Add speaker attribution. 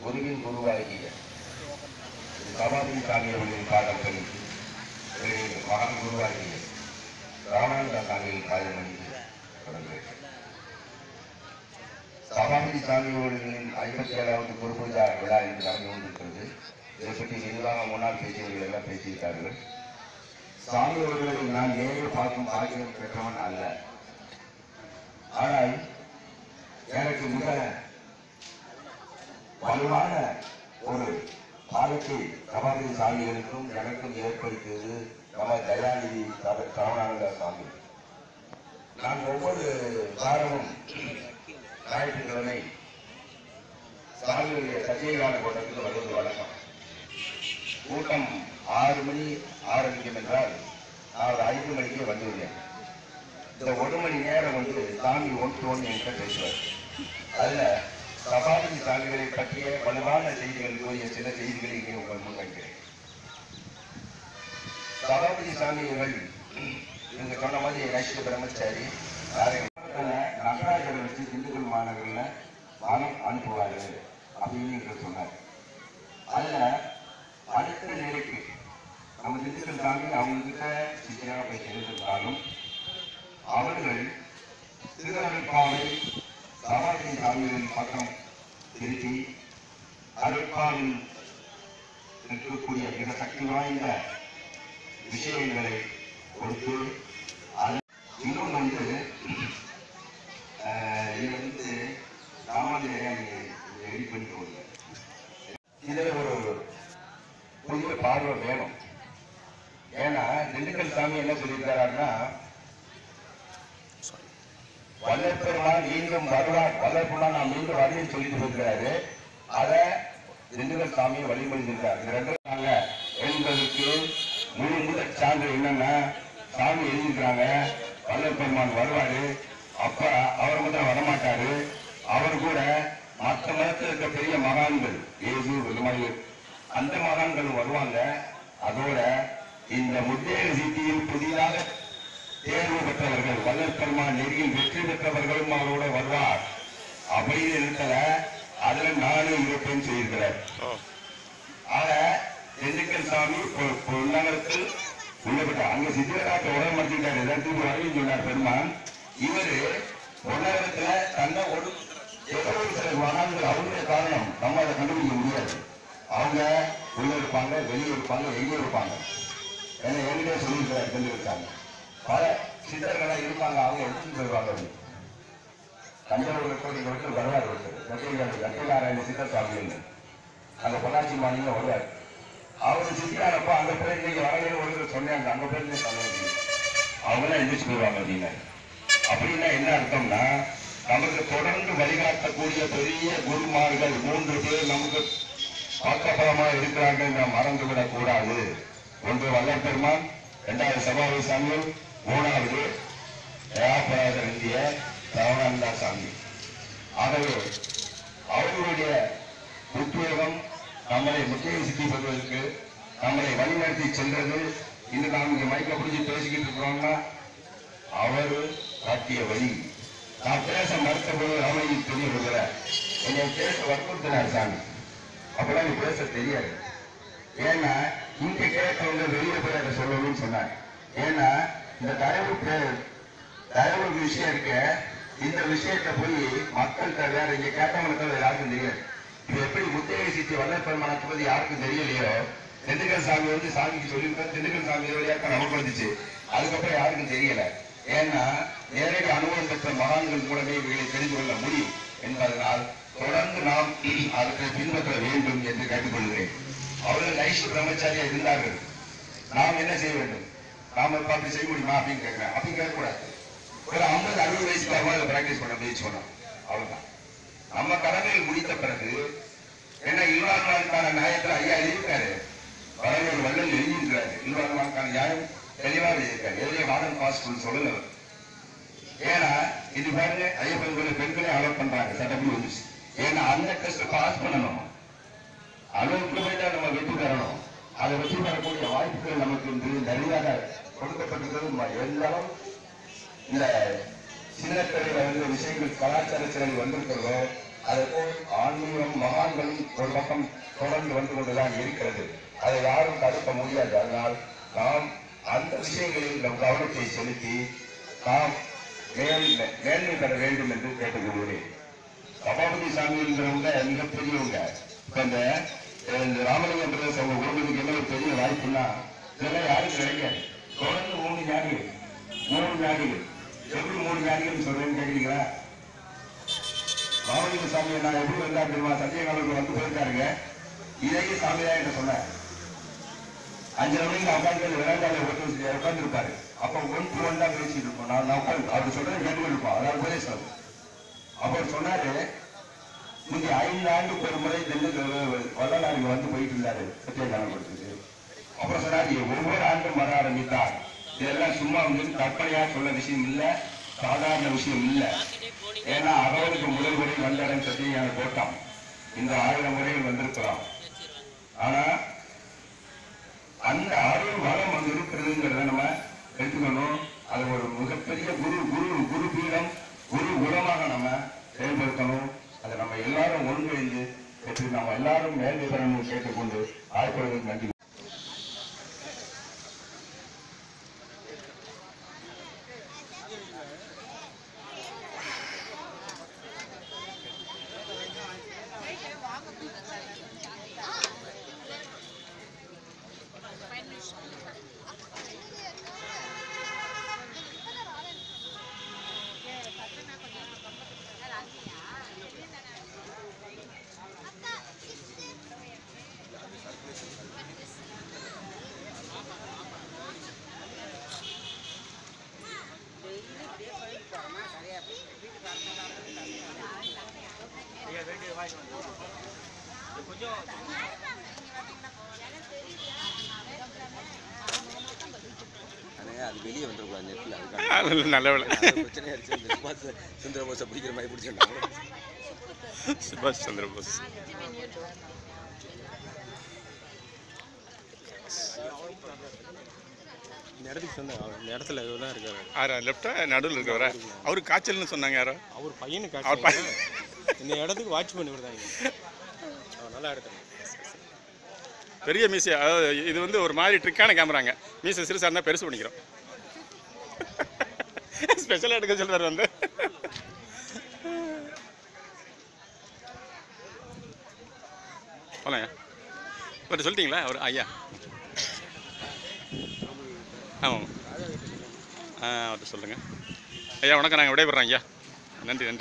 Speaker 1: குருவின் குருவாகிய சபாதி சாமி அவர்களின் பாடம் கழித்து பிறகு மகான் குருவாகிய ராமானந்த சாமியின் காயமணிந்து தொடங்குகிறேன் சபாபதி சாமி அவர்களின் ஐம்பத்தி ஏழாவது குரு பூஜா விழா என்று நடந்து கொண்டிருக்கிறது இதை பற்றி விரிவாக முன்னாள் பேசியவர்கள் எல்லாம் பேசியிருக்கார்கள் சாமி அவர்களை நான் நேரில் பார்க்கும் பாக்கியம் பெற்றவன் அல்ல ஆனால் எனக்கு மிக வலுவான ஒரு பாலத்தை சபாபதி சாமிகளுக்கும் எனக்கும் ஏற்படுத்தியது நம்ம தயாநிதி சப- சரவணானந்த சாமி நான் ஒவ்வொரு வாரமும் ஞாயிற்றுக்கிழமை சாமியுடைய சத்தியகால கூட்டத்துக்கு வருவது வழக்கம் கூட்டம் ஆறு மணி ஆரம்பிக்கும் என்றால் நான் ஒரு ஐந்து மணிக்கே வந்துவிடுவேன் இந்த ஒரு மணி நேரம் வந்து சாமி ஒன்று ஒன்று என்கிட்ட பேசுவார் அதுல சபாபதி சாமிகளை பற்றிய வலுவான செய்திகள் கூறிய சில செய்திகளை இங்கே உங்கள் முன் வைக்கிறேன் சபாபதி சாமிகள் நீங்க சொன்ன மாதிரி நைஷ்ய பிரம்மச்சாரி நகராஜரை வச்சு திண்டுக்கல் மாநகரில் பணம் அனுப்புவாரு அப்படின்னு எங்களுக்கு சொன்னார் அதுல அடுத்த நிலைக்கு நம்ம திண்டுக்கல் சாமி அவங்க கிட்ட சித்தியாக போய் சேர்ந்திருந்தாலும் அவர்கள் திருநெல்பாவை சபாபதி சாமிகளின் பக்கம் திருப்பி அருட்பாவில் இருக்கக்கூடிய மிக சக்தி வாய்ந்த விஷயங்களை கொடுத்து அது இன்னொன்று வந்து ஆஹ், இது வந்து ராமாந்திரையா நீங்க ரெடி பண்ணிக்கோங்க இதில் ஒரு புதிய பார்வை வேணும் ஏன்னா திண்டுக்கல் சாமி என்ன சொல்லியிருக்காருன்னா வல்லப்பெருமான் மீண்டும் வருவார் வல்லப்பெருமான் நான் மீண்டும் வருவேன் சொல்லிட்டு போயிருக்கிறாரு அதை திண்டுக்கல் சாமியை வழிமொழிந்திருக்காரு இது ரெண்டு நாங்க என்பதற்கு முழு முதல் சான்று என்னன்னா சாமி எழுதியிருக்காங்க வல்லப்பெருமான் வருவாரு அப்ப அவர் மட்டும் வரமாட்டாரு அவர் கூட மற்ற மதத்தில் இருக்க பெரிய மகான்கள் இயேசு இந்த மாதிரி அந்த மகான்கள் வருவாங்க அதோட இந்த முத்தேக சித்தியில் புதிதாக தேர்வு பெற்றவர்கள் வல்லற் பெருமான் நெறியில் வெற்றி பெற்றவர்களும் அவரோட வருவார் அப்படின்னு இருக்கல அதுல நானும் இருப்பேன் செய்திருக்கிறார் ஆக திண்டுக்கல் சாமி பொ- பொன்னகரத்தில் உள்ளப்பட்ட அங்க சித்திரகாட்ட உடன்படுத்திட்டார் எல்லாத்தையும் வரவேன் சொன்னார் பெருமான் இவரு பொன்னகரத்துல தன்னை ஒரு ஏதோ ஒரு சில மகான்கள் அவருடைய காரணம் நம்ம அதை கண்டுபிடிக்க முடியாது அவங்க உள்ள இருப்பாங்க வெளியே இருப்பாங்க எங்கே இருப்பாங்க ஏன்னா என்கிட்ட சொல்லியிருக்கிறார் தெரிஞ்சிருக்காங்க பல சித்தர்களா இருப்பாங்க அவங்க எடுத்துட்டு போயிருவாங்க அப்படி. தஞ்சாவூர் கோயில் ஒருத்தர் வருவார் ஒருத்தர் லட்சுமி லட்சுமிநாராயண சித்தர் சாமி அந்த பொள்ளாச்சி மாநிலம் வருவார் அவர் சித்தியானப்போ அந்த பேர் இன்னைக்கு வரலைன்னு ஒருத்தர் சொன்னாங்க அந்த பேர்ல சொன்னாங்க அவங்களாம் எந்திரிச்சு போயிருவாங்க அப்படின்னா அப்படின்னா என்ன அர்த்தம்னா நமக்கு தொடர்ந்து வழிகாட்டக்கூடிய பெரிய குருமார்கள் மூன்று பேர் நமக்கு பக்கபலமா இருக்கிறாங்க நாம் மறந்து விடக் கூடாது ஒன்று வல்லற் பெருமான் இரண்டாவது சபாவை சாமிகள் மூணாவது தயாபராதர் இந்திய சரவணானந்தா சாமி ஆகவே அவர்களுடைய உத்வேகம் நம்மளை முக்கிய சித்தி பெறுவதற்கு நம்மளை வழிநடத்தி சென்றது இன்று நாம் இங்கே மைக்க பிடிச்சி பேசிக்கிட்டு இருக்கிறோம்னா அவரு காட்டிய வழி நான் பேச மறுத்த போது ராமையில் தெரிய வருகிற என்னை பேச வற்புறுத்தினார் சாமி அப்பெல்லாம் நீ பேச தெரியாது ஏன்னா இங்க கேட்டவங்க வெளியே போய் அதை சொல்லணும்னு சொன்னாங்க ஏன்னா இந்த தயவு பே- தயவு விஷயம் இருக்க இந்த விஷயத்தை போய் மக்கள்கிட்ட வேற இங்க கேட்டவங்களுக்கு அது யாருக்கும் தெரியாது இப்ப எப்படி முத்தேகை சித்தி வல்லப்பெருமானத்தை பத்தி யாருக்கும் தெரியலையோ திண்டுக்கல் சாமி வந்து சாமிக்கு சொல்லியிருக்கா திண்டுக்கல் சாமி வழியாக நமக்கு வந்துச்சு அதுக்கப்புறம் யாருக்கும் தெரியல ஏன்னா நேரடி அனுபவம் பெற்ற மகான்கள் மூலமே இவைகளை தெரிந்து கொள்ள முடியும் என்பதனால் தொடர்ந்து நாம் அதற்கு பின்பற்ற வேண்டும் என்று கேட்டுக்கொள்கிறேன் அவர்கள் நைஷ் பிரம்மச்சாரியா இருந்தார்கள் நாம் என்ன செய்ய வேண்டும் நாம இப்ப அப்படி செய்ய முடியுமா அப்படின்னு கேட்கிறேன் அப்படி கேட்கக்கூடாது ஒரு ஐம்பது அறுபது வயசுக்கு அம்மா பிராக்டிஸ் பண்ண முயற்சி பண்ணோம் அவ்வளவுதான் நம்ம கடமையில் முடித்த பிறகு என்ன இல்வாழ்வானுக்கான நியாயத்துல ஐயா எழுதியிருக்காரு வரவேறு வள்ளல் எழுதியிருக்கிறாரு இல்வாழ்வானுக்கான நியாயம் தெளிவா எழுதியிருக்காரு எதுலேயே மாடர்ன் பாசிபிள் சொல்லல அவர். ஏன்னா இது பாருங்க ஐயப்பன் கோயில் பெண்களே அலோட் பண்றாங்க சட்டப்படி வந்துச்சு ஏன்னா அந்த டெஸ்ட் பாஸ் பண்ணணும் அளவுக்கு போயிட்டா நம்ம வெற்றி பெறணும் அதை வெற்றி பெறக்கூடிய வாய்ப்புகள் நமக்கு இன்று நிறையாக கொடுக்கப்பட்டிருக்கிறது எல்லாரும் இந்த சின்னத்திரையில வந்து விஷயங்கள் கலாச்சார சிலை வந்திருக்கிறதோ அதேபோல் ஆன்மீகம் மகான்களும் ஒரு பக்கம் தொடர்ந்து வந்து கொண்டுதான் இருக்கிறது அதை யாரும் தடுக்க முடியாது அதனால் நாம் அந்த விஷயங்களில் நம் கவனத்தை செலுத்தி நாம் மேல் மேன்மை பெற வேண்டும் என்று கேட்டுக்கொள்கிறேன் சபாபதி சாமிங்கிறவங்க மிகப்பெரியவங்க இப்ப இந்த இந்த ராமலிங்கம் பிரதேச அவங்க குடும்பத்துக்கு என்ன ஒரு பெரிய வாய்ப்புன்னா இதெல்லாம் யாருக்கும் கிடைக்காது தொடர்ந்து மூணு ஞானிகள் மூணு ஞானிகள் எப்படி மூணு ஞானிகள் சொல்றேன்னு கேக்குறீங்களா ராமலிங்க சாமி நான் எப்படி வந்தா தெரியுமா சத்தியகாலுக்கு வந்து போயிருக்காருங்க இதையும் சாமி தான் என்ன சொன்னார் அஞ்சரை மணிக்கு உட்காந்து விளையாண்டால உட்காந்து இருப்பாரு அப்ப ஒன் டு ஒன் தான் பேசிட்டு இருப்போம் நான் நான் உட்காந்து அவர் சொல்றது கேட்டுக்கிட்டு இருப்போம் அதாவது உபதேசம் அவர் சொன்னாரு முந்தைய ஐந்து ஆண்டுக்கு ஒரு முறை திண்டுக்கல் வள்ளலாருக்கு வந்து போயிட்டு இருந்தாரு சத்தியகாலம் கொடுத்துட்டு அப்புறம் சொன்னாரு ஒவ்வொரு ஆண்டும் வர ஆரம்பித்தார் இதெல்லாம் சும்மா வந்து கற்பனையா சொல்ல விஷயம் இல்ல சாதாரண விஷயம் இல்ல ஏன்னா அகவலுக்கு முதல் முறை வந்தடன் சத்தியகால கோட்டம் இந்த ஆயிரம் முறையில் வந்திருக்கலாம் ஆனா அந்த அருள் வளம் அங்க இருக்கிறதுங்கிறத நம்ம எடுத்துக்கணும் அது ஒரு மிகப்பெரிய குரு குரு குரு பீடம் குரு குலமாக நம்ம செயல்படுத்தணும் அதை நம்ம எல்லாரும் ஒன்றிணைந்து பெற்று நம்ம எல்லாரும் மேல்மை பெறணும் கேட்டுக்கொண்டு ஆய்வுகளுக்கு நன்றி
Speaker 2: ஆனால் அது வெளியே வந்துடக்கூடாது நெட்டில் அதுக்கான
Speaker 3: நல்ல வேலை
Speaker 2: பிரச்சனையாக இருந்துச்சு இந்த சுபாஷ் சுந்தர போஸை பிடிக்கிற மாதிரி பிடிச்சிருந்தாங்க
Speaker 3: சுபாஷ் சந்திர போஸ்
Speaker 4: இந்த இடத்துக்கு சொன்னேன் அவர் இந்த இடத்துல ஏதோ தான் இருக்காரு
Speaker 3: ஆறா லெஃப்டா நடுவில் இருக்கவரா அவரு காய்ச்சல்னு சொன்னாங்க யாரோ
Speaker 4: அவர் பையனுக்கு
Speaker 3: அவர்
Speaker 4: காட்சி
Speaker 3: பையன்.
Speaker 4: இந்த இடத்துக்கு வாட்ச் பண்ணி விடுதாங்க அவர் நல்லா எடுத்தாங்க
Speaker 3: பெரிய மீசி அதாவது இது வந்து ஒரு மாதிரி ட்ரிக்கான கேமராங்க மீசை சிறுசாக இருந்தால் பெருசு பண்ணிக்கிறோம் ஸ்பெஷலாக எடுக்க சொல்றாரு வந்து போலாங்க பட் சொல்லிட்டீங்களா அவர் ஐயா ஆமாம் ஆ அவர்கிட்ட சொல்லுங்கள் ஐயா வணக்கம் நாங்கள் விடைபெறோம் ஐயா நன்றி நன்றி